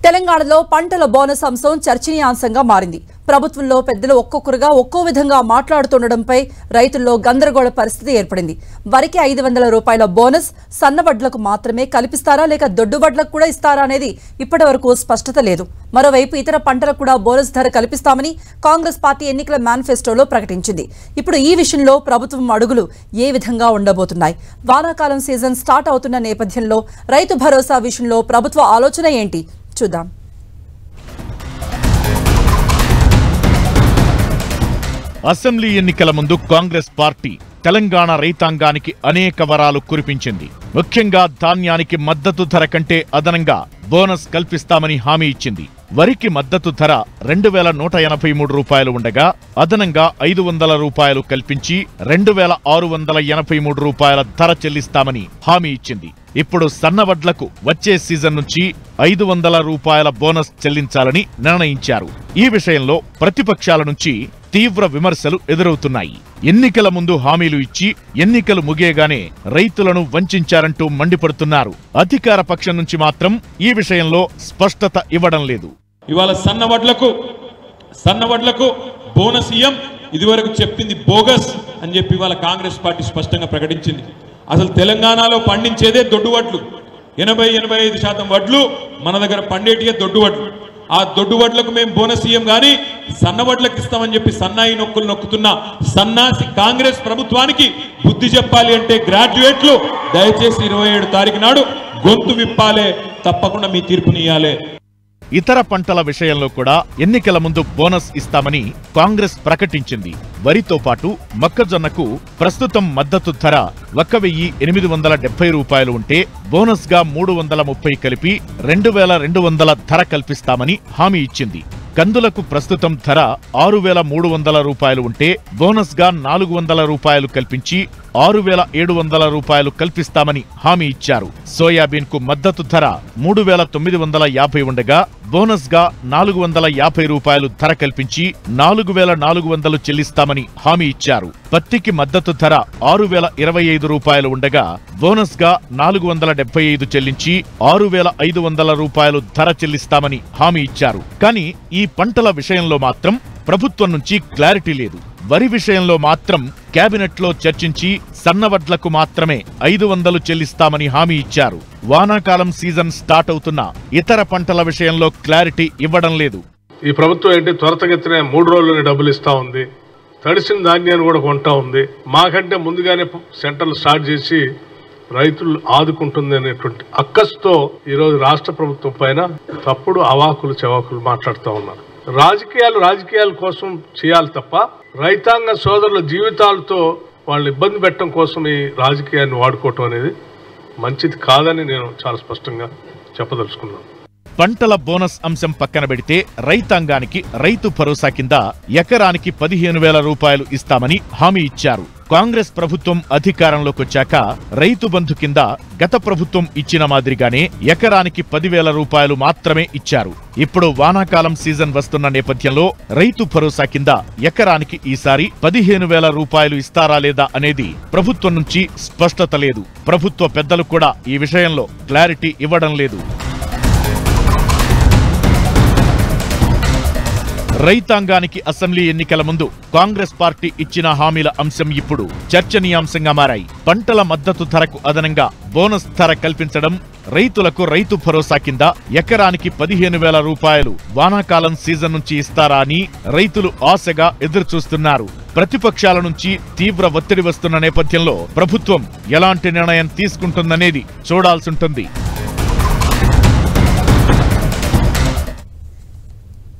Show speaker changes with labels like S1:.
S1: తెలంగాణలో పంటల బోనస్ అంశం చర్చనీయాంశంగా మారింది ప్రభుత్వంలో పెద్దలు ఒక్కొక్కరుగా ఒక్కో విధంగా మాట్లాడుతుండడంపై రైతుల్లో గందరగోళ పరిస్థితి ఏర్పడింది వరికి ఐదు వందల రూపాయల బోనస్ సన్నబడ్లకు మాత్రమే కల్పిస్తారా లేక దొడ్డుబడ్లకు కూడా ఇస్తారా అనేది ఇప్పటి వరకు స్పష్టత లేదు మరోవైపు ఇతర పంటలకు కూడా బోనస్ ధర కల్పిస్తామని కాంగ్రెస్ పార్టీ ఎన్నికల మేనిఫెస్టోలో ప్రకటించింది ఇప్పుడు ఈ విషయంలో ప్రభుత్వం అడుగులు ఏ విధంగా ఉండబోతున్నాయి వానాకాలం సీజన్ స్టార్ట్ అవుతున్న నేపథ్యంలో రైతు భరోసా విషయంలో ప్రభుత్వ ఆలోచన ఏంటి చూద్దాం
S2: అసెంబ్లీ ఎన్నికల ముందు కాంగ్రెస్ పార్టీ తెలంగాణ రైతాంగానికి అనేక వరాలు కురిపించింది ముఖ్యంగా ధాన్యానికి మద్దతు ధర కంటే అదనంగా బోనస్ కల్పిస్తామని హామీ ఇచ్చింది వరికి మద్దతు ధర రెండు వేల నూట ఎనభై మూడు రూపాయలు ఉండగా అదనంగా ఐదు వందల రూపాయలు కల్పించి రెండు వేల ఆరు వందల ఎనభై మూడు రూపాయల ధర చెల్లిస్తామని హామీ ఇచ్చింది ఇప్పుడు సన్నవడ్లకు వచ్చే సీజన్ నుంచి ఐదు వందల రూపాయల బోనస్ చెల్లించాలని నిర్ణయించారు ఈ విషయంలో ప్రతిపక్షాల నుంచి తీవ్ర విమర్శలు ఎదురవుతున్నాయి ఎన్నికల ముందు హామీలు ఇచ్చి ఎన్నికలు ముగియగానే రైతులను వంచారంటూ మండిపడుతున్నారు అధికార పక్షం నుంచి మాత్రం ఈ విషయంలో స్పష్టత ఇవ్వడం లేదు
S3: ఇవాళ సన్నవడ్లకు సన్నవడ్లకు బోనస్ ఇయ్యం ఇదివరకు చెప్పింది బోగస్ అని చెప్పి ఇవాళ కాంగ్రెస్ పార్టీ స్పష్టంగా ప్రకటించింది అసలు తెలంగాణలో పండించేదే దొడ్డు వడ్లు ఎనభై ఎనభై ఐదు శాతం వడ్లు మన దగ్గర పండేటియే దొడ్డు వడ్లు ఆ దొడ్డు వడ్లకు మేము బోనస్ ఇయ్యం కానీ సన్న వడ్లకు ఇస్తామని చెప్పి సన్నాయి నొక్కులు నొక్కుతున్న సన్నాసి కాంగ్రెస్ ప్రభుత్వానికి బుద్ధి చెప్పాలి అంటే గ్రాడ్యుయేట్లు దయచేసి ఇరవై ఏడు తారీఖు నాడు గొంతు విప్పాలే తప్పకుండా మీ తీర్పునియాలే
S2: ఇతర పంటల విషయంలో కూడా ఎన్నికల ముందు బోనస్ ఇస్తామని కాంగ్రెస్ ప్రకటించింది వరితో పాటు మొక్కజొన్నకు ప్రస్తుతం మద్దతు ధర ఒక్క వెయ్యి ఎనిమిది వందల డెబ్బై రూపాయలు ఉంటే బోనస్ గా మూడు వందల ముప్పై కలిపి రెండు వేల రెండు వందల ధర కల్పిస్తామని హామీ ఇచ్చింది కందులకు ప్రస్తుతం ధర ఆరు వేల మూడు వందల రూపాయలు ఉంటే బోనస్ గా నాలుగు వందల రూపాయలు కల్పించి ఆరు వేల ఏడు వందల రూపాయలు కల్పిస్తామని హామీ ఇచ్చారు సోయాబీన్ కు మద్దతు ధర మూడు వేల తొమ్మిది వందల యాభై ఉండగా బోనస్ గా నాలుగు వందల యాభై రూపాయలు ధర కల్పించి నాలుగు వేల నాలుగు వందలు చెల్లిస్తామని హామీ ఇచ్చారు పత్తికి మద్దతు ధర ఆరు వేల ఇరవై ఐదు రూపాయలు ఉండగా బోనస్ గా నాలుగు వందల డెబ్బై ఐదు చెల్లించి ఆరు వేల ఐదు వందల రూపాయలు ధర చెల్లిస్తామని హామీ ఇచ్చారు కానీ ఈ పంటల విషయంలో మాత్రం ప్రభుత్వం నుంచి క్లారిటీ లేదు వరి విషయంలో మాత్రం కేబినెట్లో చర్చించి సన్నవడ్లకు మాత్రమే ఐదు వందలు చెల్లిస్తామని హామీ ఇచ్చారు వానాకాలం సీజన్ స్టార్ట్ అవుతున్న ఇతర పంటల విషయంలో క్లారిటీ ఇవ్వడం లేదు
S4: ఈ ప్రభుత్వం ఏంటి త్వరతగతిన మూడు రోజుల్లోనే డబ్బులు ఇస్తా ఉంది తడిసిన ధాన్యాన్ని కూడా కొంటా ఉంది మాకంటే ముందుగానే సెంటర్లు స్టార్ట్ చేసి రైతులు ఆదుకుంటుంది అనేటువంటి అక్కస్తో ఈరోజు రాష్ట్ర ప్రభుత్వం పైన తప్పుడు అవాకులు చెవాకులు మాట్లాడుతూ ఉన్నారు రాజకీయాలు రాజకీయాల కోసం చేయాలి తప్ప రైతాంగ సోదరుల జీవితాలతో వాళ్ళు ఇబ్బంది పెట్టడం కోసం ఈ రాజకీయాన్ని వాడుకోవటం అనేది మంచిది కాదని నేను చాలా స్పష్టంగా చెప్పదలుచుకున్నాను
S2: పంటల బోనస్ అంశం పక్కన పెడితే రైతాంగానికి రైతు భరోసా కింద ఎకరానికి పదిహేను వేల రూపాయలు ఇస్తామని హామీ ఇచ్చారు కాంగ్రెస్ ప్రభుత్వం అధికారంలోకి వచ్చాక రైతు బంధు కింద గత ప్రభుత్వం ఇచ్చిన మాదిరిగానే ఎకరానికి పదివేల రూపాయలు మాత్రమే ఇచ్చారు ఇప్పుడు వానాకాలం సీజన్ వస్తున్న నేపథ్యంలో రైతు భరోసా కింద ఎకరానికి ఈసారి పదిహేను వేల రూపాయలు ఇస్తారా లేదా అనేది ప్రభుత్వం నుంచి స్పష్టత లేదు ప్రభుత్వ పెద్దలు కూడా ఈ విషయంలో క్లారిటీ ఇవ్వడం లేదు రైతాంగానికి అసెంబ్లీ ఎన్నికల ముందు కాంగ్రెస్ పార్టీ ఇచ్చిన హామీల అంశం ఇప్పుడు చర్చనీయాంశంగా మారాయి పంటల మద్దతు ధరకు అదనంగా బోనస్ ధర కల్పించడం రైతులకు రైతు భరోసా కింద ఎకరానికి పదిహేను వేల రూపాయలు వానాకాలం సీజన్ నుంచి ఇస్తారా అని రైతులు ఆశగా ఎదురుచూస్తున్నారు ప్రతిపక్షాల నుంచి తీవ్ర ఒత్తిడి వస్తున్న నేపథ్యంలో ప్రభుత్వం ఎలాంటి నిర్ణయం తీసుకుంటుందనేది చూడాల్సుంటుంది